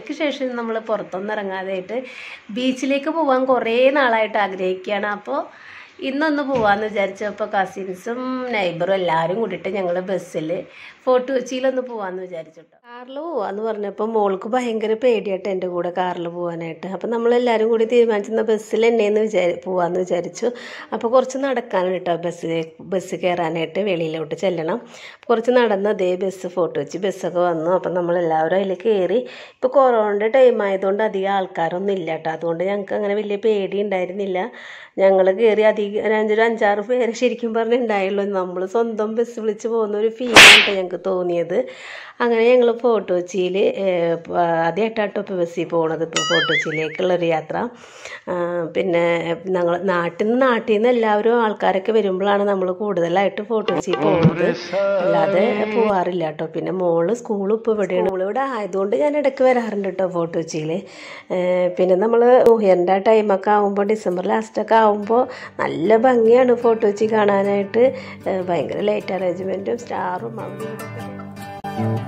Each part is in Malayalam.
ഒരാഴ്ചക്ക് ശേഷം നമ്മൾ പുറത്തൊന്നും ഇറങ്ങാതെയായിട്ട് ബീച്ചിലേക്ക് പോകാൻ കുറേ നാളായിട്ട് ആഗ്രഹിക്കുകയാണ് അപ്പോൾ ഇന്നൊന്ന് പോവാന്ന് വിചാരിച്ചപ്പോൾ കസിൻസും നൈബറും എല്ലാവരും കൂടിയിട്ട് ഞങ്ങൾ ബസ്സിൽ ഫോർട്ട് കൊച്ചിയിലൊന്ന് പോവാന്ന് വിചാരിച്ചു കേട്ടോ കാറിൽ പോവാന്ന് പറഞ്ഞപ്പോൾ മോൾക്ക് ഭയങ്കര പേടിയായിട്ട് എൻ്റെ കൂടെ കാറിൽ പോകാനായിട്ട് അപ്പം നമ്മളെല്ലാവരും കൂടി തീരുമാനിച്ചിരുന്ന ബസ്സിൽ എന്നെയെന്ന് വിചാരി പോവാന്ന് വിചാരിച്ചു അപ്പോൾ കുറച്ച് നടക്കാനും കേട്ടോ ബസ്സിൽ ബസ് കയറാനായിട്ട് വെളിയിലോട്ട് ചെല്ലണം കുറച്ച് നടന്ന് അതേ ബസ് ഫോട്ടോ വെച്ച് ബസ്സൊക്കെ വന്നു അപ്പം നമ്മളെല്ലാവരും അതിൽ കയറി ഇപ്പോൾ കൊറോണയുടെ ടൈം ആയതുകൊണ്ട് അധികം ആൾക്കാരൊന്നും ഇല്ല കേട്ടോ അതുകൊണ്ട് ഞങ്ങൾക്ക് അങ്ങനെ വലിയ പേടി ഉണ്ടായിരുന്നില്ല ഞങ്ങൾ കയറി അധികം ഒരു അഞ്ചൊരു അഞ്ചാറ് പേര് ശരിക്കും പറഞ്ഞിട്ടുണ്ടായുള്ളൂ നമ്മൾ സ്വന്തം ബസ് വിളിച്ച് പോകുന്ന ഒരു ഫീലാണ് ഞങ്ങൾക്ക് തോന്നിയത് അങ്ങനെ ഞങ്ങൾ ഫോർട്ട് കൊച്ചിയിൽ ആദ്യമായിട്ടാട്ടോ ഇപ്പോൾ ബസ്സിൽ പോണത് ഇപ്പോൾ ഫോർട്ട് കൊച്ചിയിലേക്കുള്ളൊരു യാത്ര ആ, പിന്നെ ഞങ്ങൾ നാട്ടിൽ നിന്ന് നാട്ടിൽ നിന്ന് എല്ലാവരും ആൾക്കാരൊക്കെ വരുമ്പോഴാണ് നമ്മൾ കൂടുതലായിട്ട് ഫോർട്ട് കൊച്ചി പോകുന്നത് അല്ലാതെ പോവാറില്ല കേട്ടോ പിന്നെ മോള് സ്കൂൾ ഇപ്പോൾ ഇവിടെയാണ് മോള് ഇവിടെ ആയതുകൊണ്ട് ഞാൻ ഇടയ്ക്ക് വരാറുണ്ട് കേട്ടോ ഫോർട്ട് കൊച്ചിയിൽ പിന്നെ നമ്മൾ ന്യൂഇയറിൻ്റെ ആ ടൈമൊക്കെ ആകുമ്പോൾ ഡിസംബർ ലാസ്റ്റൊക്കെ ആകുമ്പോൾ നല്ല ഭംഗിയാണ് ഫോർട്ട് കൊച്ചി കാണാനായിട്ട് ഏ, ഭയങ്കര ലൈറ്റ് അറേഞ്ച്മെൻറ്റും സ്റ്റാറും അവിടെ ഇവിടെയൊക്കെ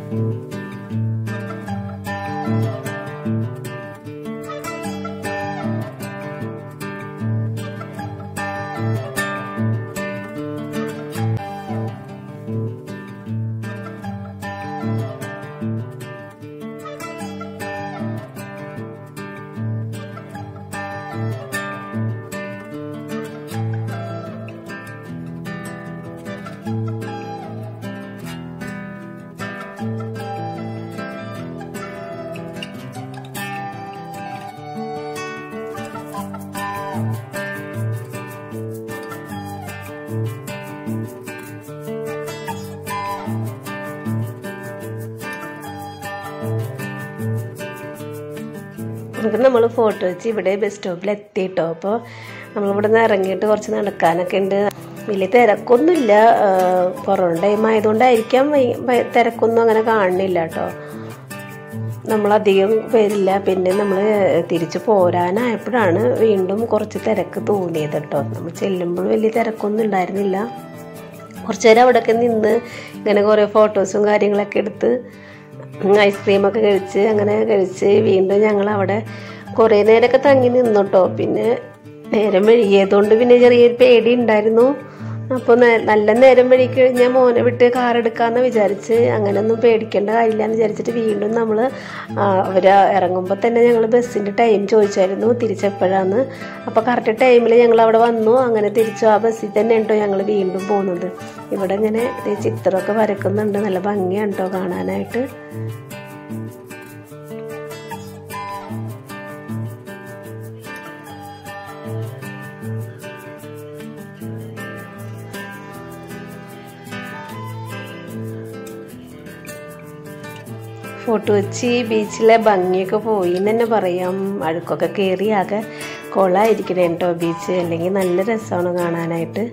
എന്നിട്ട് നമ്മൾ ഫോട്ടോ വെച്ച് ഇവിടെ ബസ് സ്റ്റോപ്പിൽ എത്തിയിട്ടോ അപ്പോൾ നമ്മളിവിടെ നിന്ന് ഇറങ്ങിയിട്ട് കുറച്ച് നടക്കാനൊക്കെ ഉണ്ട് വലിയ തിരക്കൊന്നുമില്ല ആ, കൊറോണ ടൈം ആയതുകൊണ്ടായിരിക്കാം വൈ- വൈ- തിരക്കൊന്നും അങ്ങനെ കാണുന്നില്ല കേട്ടോ നമ്മളധികം പേരില്ല പിന്നെ നമ്മൾ തിരിച്ച് പോരാനായപ്പോഴാണ് വീണ്ടും കുറച്ച് തിരക്ക് തോന്നിയത് കേട്ടോ നമ്മൾ ചെല്ലുമ്പോൾ വലിയ തിരക്കൊന്നും ഉണ്ടായിരുന്നില്ല കുറച്ച് നേരം അവിടെയൊക്കെ നിന്ന് ഇങ്ങനെ കുറേ ഫോട്ടോസും കാര്യങ്ങളൊക്കെ എടുത്ത് ഐസ്ക്രീമൊക്കെ കഴിച്ച് അങ്ങനെ കഴിച്ച് വീണ്ടും ഞങ്ങൾ അവിടെ കുറേ നേരമൊക്കെ തങ്ങി നിന്നുട്ടോ പിന്നെ നേരം വൈകിയതുകൊണ്ട് പിന്നെ ചെറിയൊരു പേടി ഉണ്ടായിരുന്നു അപ്പോൾ നല്ല നേരം വഴി കഴിഞ്ഞാൽ മോനെ വിട്ട് കാർ എടുക്കാമെന്ന് വിചാരിച്ച് അങ്ങനെയൊന്നും പേടിക്കേണ്ട കാര്യമില്ല എന്ന് വിചാരിച്ചിട്ട് വീണ്ടും നമ്മൾ അവർ ഇറങ്ങുമ്പോൾ തന്നെ ഞങ്ങൾ ബസ്സിൻ്റെ ടൈം ചോദിച്ചായിരുന്നു തിരിച്ചെപ്പോഴാന്ന് അപ്പോൾ കറക്റ്റ് ടൈമിൽ ഞങ്ങൾ അവിടെ വന്നു അങ്ങനെ തിരിച്ചു ആ ബസ്സിൽ തന്നെ കേട്ടോ ഞങ്ങൾ വീണ്ടും പോകുന്നത് ഇവിടെ ഇങ്ങനെ ദേ ചിത്രമൊക്കെ വരക്കുന്നുണ്ട് നല്ല ഭംഗിയാണ് കേട്ടോ കാണാനായിട്ട് ഫോർട്ട് കൊച്ചി ബീച്ചിലെ ഭംഗിയൊക്കെ പോയി എന്ന് തന്നെ പറയാം അഴുക്കൊക്കെ കയറി ആകെ കൊളായിരിക്കണേ കേട്ടോ ബീച്ച് അല്ലെങ്കിൽ നല്ല രസമാണ് കാണാനായിട്ട്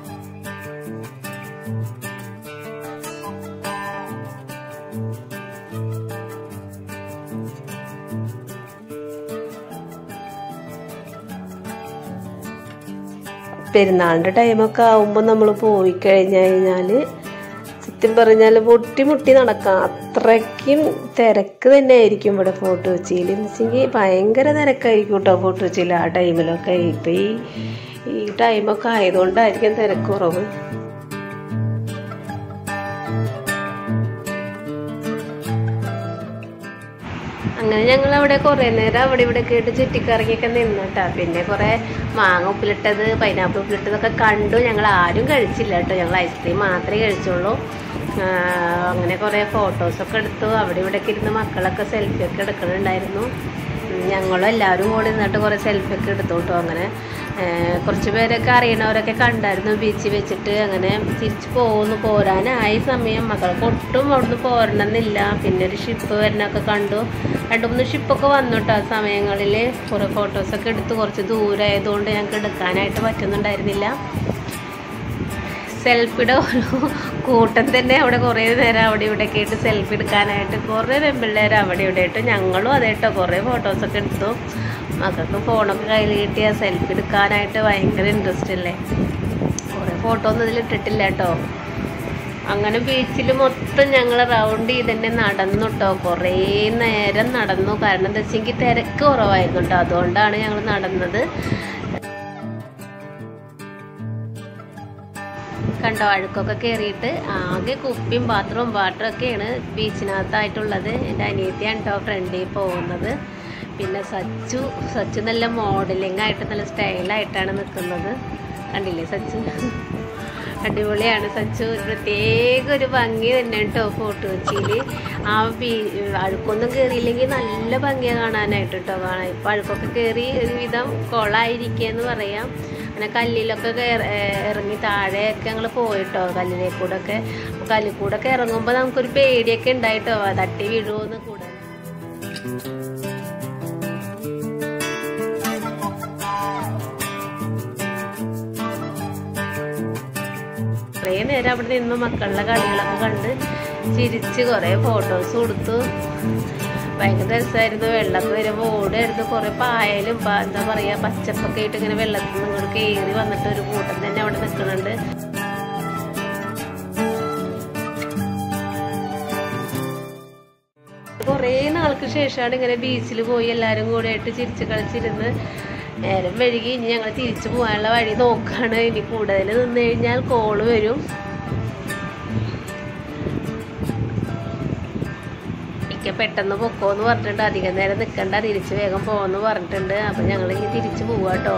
പെരുന്നാളിൻ്റെ ടൈമൊക്കെ ആകുമ്പോൾ നമ്മൾ പോയി കഴിഞ്ഞു കഴിഞ്ഞാൽ സത്യം പറഞ്ഞാൽ മുട്ടി മുട്ടി നടക്കാം അത്രയ്ക്കും തിരക്ക് തന്നെ ആയിരിക്കും ഇവിടെ ഫോർട്ട് കൊച്ചിയിൽ എന്ന് വെച്ചെങ്കിൽ ഭയങ്കര തിരക്കായിരിക്കും കേട്ടോ ഫോർട്ട് കൊച്ചിയിൽ ആ ടൈമിലൊക്കെ ഇപ്പം ഈ ഈ ടൈമൊക്കെ ആയതുകൊണ്ടായിരിക്കും തിരക്ക് കുറവ് അങ്ങനെ ഞങ്ങൾ അവിടെ കുറേ നേരം അവിടെ ഇവിടെ കേട്ട് ചുറ്റിക്കറങ്ങിയൊക്കെ നിന്നിട്ടാ പിന്നെ കുറേ മാങ്ങ ഉപ്പിലിട്ടത് പൈനാപ്പിൾ ഉപ്പിലിട്ടതൊക്കെ കണ്ടു ഞങ്ങൾ ആരും കഴിച്ചില്ല കേട്ടോ ഞങ്ങൾ ഐസ്ക്രീം മാത്രമേ കഴിച്ചുള്ളൂ ആ, അങ്ങനെ കുറേ ഫോട്ടോസൊക്കെ എടുത്തു അവിടെ ഇവിടെയൊക്കെ ഇരുന്ന് മക്കളൊക്കെ സെൽഫി ഒക്കെ എടുക്കണുണ്ടായിരുന്നു ഉം, ഞങ്ങളും എല്ലാവരും കൂടി നിന്നിട്ട് കുറേ സെൽഫി ഒക്കെ എടുത്തു കേട്ടോ അങ്ങനെ ആ, കുറച്ച് പേരൊക്കെ അറിയണവരൊക്കെ കണ്ടായിരുന്നു ബീച്ചിൽ വെച്ചിട്ട് അങ്ങനെ തിരിച്ചു പോകുന്നു പോരാനായി സമയം മക്കൾക്ക് ഒട്ടും അവിടുന്ന് പോരണമെന്നില്ല പിന്നെ ഒരു ഷിപ്പ് വരുന്നൊക്കെ കണ്ടു രണ്ട് മൂന്ന് ഷിപ്പൊക്കെ വന്നു കേട്ടോ ആ സമയങ്ങളിൽ കുറേ ഫോട്ടോസൊക്കെ എടുത്ത് കുറച്ച് ദൂരമായതുകൊണ്ട് ഞങ്ങൾക്ക് എടുക്കാനായിട്ട് പറ്റുന്നുണ്ടായിരുന്നില്ല സെൽഫിയുടെ ഒരു കൂട്ടം തന്നെ അവിടെ കുറേ നേരം അവിടെ ഇവിടെ ഒക്കെ ആയിട്ട് സെൽഫി എടുക്കാനായിട്ട് കുറേ പെൺപിള്ളേർ അവിടെ ഇവിടെ ആയിട്ട് ഞങ്ങളും അതേ കേട്ടോ കുറേ ഫോട്ടോസൊക്കെ എടുത്തു മക്കൾക്ക് ഫോണൊക്കെ കയ്യിൽ കിട്ടിയ സെൽഫി എടുക്കാനായിട്ട് ഭയങ്കര ഇൻട്രസ്റ്റ് അല്ലേ കുറേ ഫോട്ടോ ഒന്നും ഇതിൽ ഇട്ടിട്ടില്ല കേട്ടോ അങ്ങനെ ബീച്ചിൽ മൊത്തം ഞങ്ങൾ റൗണ്ട് ചെയ്ത് തന്നെ നടന്നു കേട്ടോ കുറേ നേരം നടന്നു കാരണം എന്താ വെച്ചെങ്കിൽ തിരക്ക് കുറവായിരുന്നു കേട്ടോ അതുകൊണ്ടാണ് ഞങ്ങൾ നടന്നത് കണ്ടോ അഴുക്കൊക്കെ കയറിയിട്ട് ആകെ കുപ്പിയും പാത്രവും പാത്രവും ഒക്കെയാണ് ബീച്ചിനകത്തായിട്ടുള്ളത് എൻ്റെ അനിയത്തിയാണ് കേട്ടോ ഫ്രണ്ടിൽ പോകുന്നത് പിന്നെ സച്ചു സച്ചു നല്ല മോഡലിംഗ് ആയിട്ട് നല്ല സ്റ്റൈലായിട്ടാണ് നിൽക്കുന്നത് കണ്ടില്ലേ സച്ചു അടിപൊളിയാണ് സച്ചു ഒരു പ്രത്യേക ഒരു ഭംഗി തന്നെ കേട്ടോ ഫോട്ടോ കൊച്ചിയിൽ ആ ബീ അഴുക്കൊന്നും കയറിയില്ലെങ്കിൽ നല്ല ഭംഗിയാണ് കാണാനായിട്ട് കേട്ടോ കാണാൻ ഇപ്പം അഴുക്കൊക്കെ കയറി ഒരുവിധം കുളമായിരിക്കുക എന്ന് പറയാം അങ്ങനെ കല്ലിലൊക്കെ കയറി ഇറങ്ങി താഴെയൊക്കെ ഞങ്ങൾ പോയിട്ടോ കല്ലിലെ കൂടെ ഒക്കെ അപ്പോൾ കല്ലിൽ കൂടെ ഒക്കെ ഇറങ്ങുമ്പോൾ നമുക്കൊരു പേടിയൊക്കെ ഉണ്ടായിട്ടോ തട്ടി വീഴുമോന്ന് കൂടെ കുറേ നേരം അവിടെ നിന്ന് മക്കളുടെ കളികളൊക്കെ കണ്ട് ചിരിച്ച് കുറേ ഫോട്ടോസ് കൊടുത്തു ഭയങ്കര രസമായിരുന്നു വെള്ളമൊക്കെ വരുമ്പോൾ ഓടായിരുന്നു കുറേ പായലും പ- എന്താ പറയുക പച്ചപ്പൊക്കെ ആയിട്ട് ഇങ്ങനെ വെള്ളത്തിൽ നിന്ന് ഇങ്ങോട്ട് കയറി വന്നിട്ട് ഒരു കൂട്ടം തന്നെ അവിടെ നിൽക്കുന്നുണ്ട് കുറേ നാൾക്ക് ശേഷമാണ് ഇങ്ങനെ ബീച്ചിൽ പോയി എല്ലാവരും കൂടെ ആയിട്ട് ചിരിച്ച് കളിച്ചിരുന്ന് നേരം വഴുകി ഇനി ഞങ്ങൾ തിരിച്ചു പോകാനുള്ള വഴി നോക്കാണ് ഇനി കൂടുതൽ നിന്ന് കഴിഞ്ഞാൽ കോള് വരും ഇക്ക പെട്ടെന്ന് പൊക്കോന്ന് പറഞ്ഞിട്ടുണ്ട് അധികം നേരം നിൽക്കണ്ട തിരിച്ച് വേഗം പോകാന്ന് പറഞ്ഞിട്ടുണ്ട് അപ്പം ഞങ്ങൾ ഇനി തിരിച്ചു പോവാട്ടോ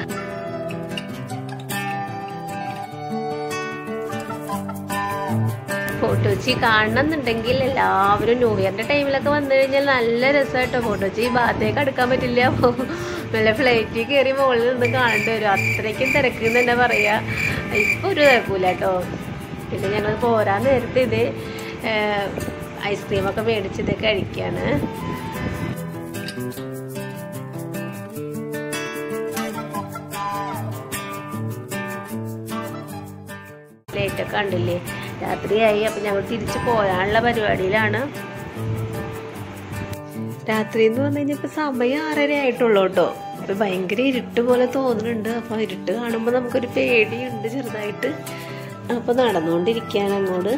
ഫോട്ടോ വെച്ച് കാണണമെന്നുണ്ടെങ്കിൽ എല്ലാവരും ന്യൂ ഇയറിന്റെ ടൈമിലൊക്കെ വന്നു കഴിഞ്ഞാൽ നല്ല രസമായിട്ടോ ഫോട്ടോ വെച്ച് ഈ ഭാഗത്തേക്ക് അടുക്കാൻ പറ്റില്ല നല്ല ഫ്ലൈറ്റിൽ കയറി മുകളിൽ നിന്ന് കാണേണ്ടി വരും അത്രയ്ക്കും തിരക്ക് എന്ന് തന്നെ പറയാ ഇപ്പൊ ഒരു കുഴപ്പമില്ല കേട്ടോ പിന്നെ ഞങ്ങൾ പോരാൻ നേരത്തെ ഇത് ഐസ്ക്രീമൊക്കെ മേടിച്ച് ഇത് കഴിക്കാണ് ലൈറ്റൊക്കെ കണ്ടില്ലേ രാത്രിയായി അപ്പം ഞങ്ങൾ തിരിച്ചു പോകാനുള്ള പരിപാടിയിലാണ് രാത്രി എന്ന് പറഞ്ഞു കഴിഞ്ഞപ്പോൾ സമയം ആറര ആയിട്ടുള്ളൂ കേട്ടോ അപ്പൊ ഭയങ്കര ഇരുട്ട് പോലെ തോന്നുന്നുണ്ട് അപ്പൊ ഇരുട്ട് കാണുമ്പോൾ നമുക്കൊരു പേടിയുണ്ട് ചെറുതായിട്ട് അപ്പൊ നടന്നുകൊണ്ടിരിക്കുകയാണ് അങ്ങോട്ട്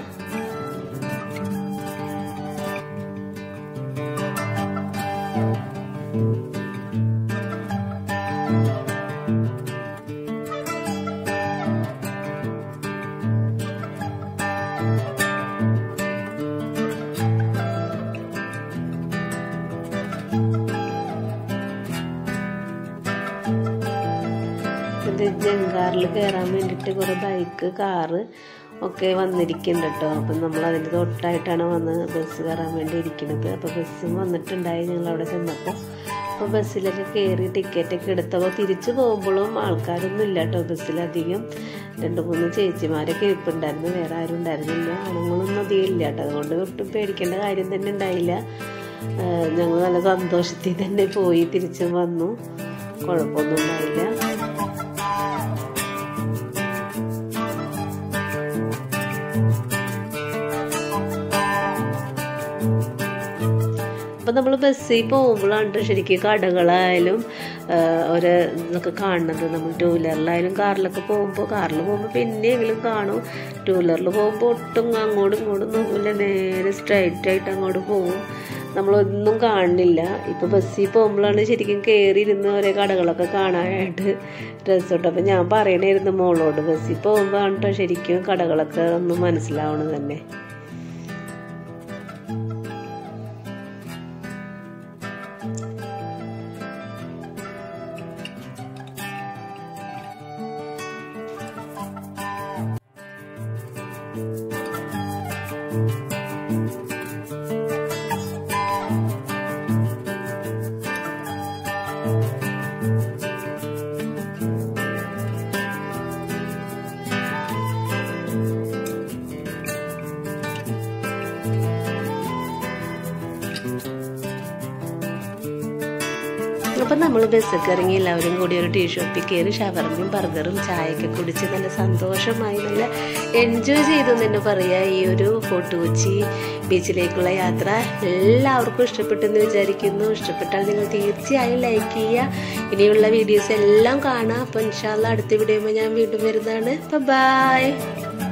ഇത് ജങ്കാറിൽ കയറാൻ വേണ്ടിയിട്ട് കുറേ ബൈക്ക് കാറ് ഒക്കെ വന്നിരിക്കുന്നുണ്ട് കേട്ടോ അപ്പം നമ്മൾ അതിൻ്റെ തൊട്ടായിട്ടാണ് വന്ന് ബസ് കയറാൻ വേണ്ടി ഇരിക്കുന്നത് അപ്പോൾ ബസ്സും വന്നിട്ടുണ്ടായി ഞങ്ങൾ അവിടെ ചെന്നപ്പോൾ അപ്പോൾ ബസ്സിലൊക്കെ കയറി ടിക്കറ്റൊക്കെ എടുത്തപ്പോൾ തിരിച്ചു പോകുമ്പോഴും ആൾക്കാരൊന്നും ഇല്ല കേട്ടോ ബസ്സിലധികം രണ്ട് മൂന്ന് ചേച്ചിമാരൊക്കെ ഇരിപ്പുണ്ടായിരുന്നു വേറെ ആരും ഉണ്ടായിരുന്നില്ല ആണുങ്ങളൊന്നും അധികം ഇല്ല കേട്ടോ അതുകൊണ്ട് ഒട്ടും പേടിക്കേണ്ട കാര്യം തന്നെ ഉണ്ടായില്ല ഞങ്ങൾ നല്ല സന്തോഷത്തിൽ തന്നെ പോയി തിരിച്ചും വന്നു കുഴപ്പമൊന്നും ഉണ്ടായില്ല അപ്പം നമ്മൾ ബസ്സിൽ പോകുമ്പോഴാണ് ശരിക്കും കടകളായാലും ഒരു ഇതൊക്കെ കാണുന്നത് നമ്മൾ ടൂ വീലറിലായാലും കാറിലൊക്കെ പോകുമ്പോൾ കാറിൽ പോകുമ്പോൾ പിന്നെയെങ്കിലും കാണും ടൂ വീലറിൽ പോകുമ്പോൾ ഒട്ടും അങ്ങോട്ടും ഇങ്ങോട്ടും നോക്കില്ല നേരെ സ്ട്രൈറ്റ് ആയിട്ട് അങ്ങോട്ട് പോകും നമ്മളൊന്നും കാണുന്നില്ല ഇപ്പോൾ ബസ്സിൽ പോകുമ്പോഴാണ് ശരിക്കും കയറിയിരുന്ന് ഓരോ കടകളൊക്കെ കാണാനായിട്ട് രസമുണ്ട് അപ്പം ഞാൻ പറയണായിരുന്നു മോളോട് ബസ്സിൽ പോകുമ്പോഴാണ് കേട്ടോ ശരിക്കും കടകളൊക്കെ ഒന്ന് മനസ്സിലാവണത് തന്നെ അപ്പം നമ്മൾ ബസ്സൊക്കെ ഇറങ്ങി എല്ലാവരും കൂടി ഒരു ടീ ഷോപ്പിൽ കയറി ഷവർമയും ബർഗറും ചായയൊക്കെ കുടിച്ച് നല്ല സന്തോഷമായി നല്ല എൻജോയ് ചെയ്തു എന്ന് തന്നെ പറയാം ഈ ഒരു ഫോർട്ട് കൊച്ചി ബീച്ചിലേക്കുള്ള യാത്ര എല്ലാവർക്കും ഇഷ്ടപ്പെട്ടെന്ന് വിചാരിക്കുന്നു ഇഷ്ടപ്പെട്ടാൽ നിങ്ങൾ തീർച്ചയായും ലൈക്ക് ചെയ്യുക ഇനിയുള്ള വീഡിയോസ് എല്ലാം കാണാം അപ്പോൾ ഇൻഷാല്ല അടുത്ത വീഡിയോ ഞാൻ വീണ്ടും വരുന്നതാണ് ബൈ